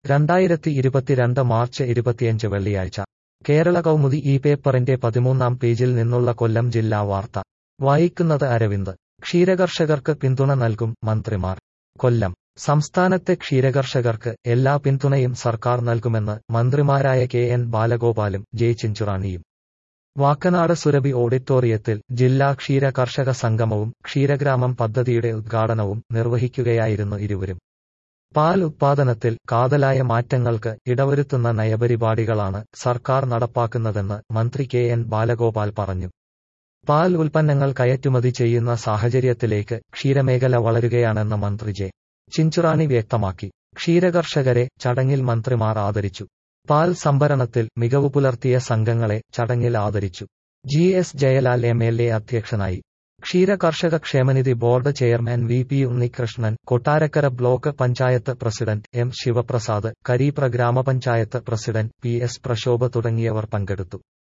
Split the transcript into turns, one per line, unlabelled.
രണ്ടായിരത്തി ഇരുപത്തിരണ്ട് മാർച്ച് ഇരുപത്തിയഞ്ച് വെള്ളിയാഴ്ച കേരള കൗമുദി ഈ പേപ്പറിന്റെ പതിമൂന്നാം പേജിൽ നിന്നുള്ള കൊല്ലം ജില്ലാ വാർത്ത വായിക്കുന്നത് അരവിന്ദ് ക്ഷീരകർഷകർക്ക് പിന്തുണ നൽകും മന്ത്രിമാർ കൊല്ലം സംസ്ഥാനത്തെ ക്ഷീരകർഷകർക്ക് എല്ലാ പിന്തുണയും സർക്കാർ നൽകുമെന്ന് മന്ത്രിമാരായ കെ എൻ ബാലഗോപാലും ജെ ചിഞ്ചുറാണിയും വാക്കനാട് സുരഭി ഓഡിറ്റോറിയത്തിൽ ജില്ലാ ക്ഷീര കർഷക സംഗമവും ക്ഷീരഗ്രാമം പദ്ധതിയുടെ ഉദ്ഘാടനവും നിർവഹിക്കുകയായിരുന്നു ഇരുവരും പാൽ ഉത്പാദനത്തിൽ കാതലായ മാറ്റങ്ങൾക്ക് ഇടവരുത്തുന്ന നയപരിപാടികളാണ് സർക്കാർ നടപ്പാക്കുന്നതെന്ന് മന്ത്രി കെ എൻ ബാലഗോപാൽ പറഞ്ഞു പാൽ ഉൽപ്പന്നങ്ങൾ കയറ്റുമതി ചെയ്യുന്ന സാഹചര്യത്തിലേക്ക് ക്ഷീരമേഖല വളരുകയാണെന്ന് മന്ത്രി ജെ ചിഞ്ചുറാണി വ്യക്തമാക്കി ക്ഷീരകർഷകരെ ചടങ്ങിൽ മന്ത്രിമാർ ആദരിച്ചു പാൽ സംഭരണത്തിൽ മികവ് പുലർത്തിയ സംഘങ്ങളെ ചടങ്ങിൽ ആദരിച്ചു G S Jayalal M L A അധ്യക്ഷനായി ക്ഷീര കർഷക ക്ഷേമനിധി board chairman V P Unnikrishnan Kottarakkara block panchayat president M Sivaprasad Karipra ഗ്രാമപഞ്ചായത്ത് പ്രസിഡന്റ് പി എസ് പ്രശോഭ തുടങ്ങിയവർ പങ്കെടുത്തു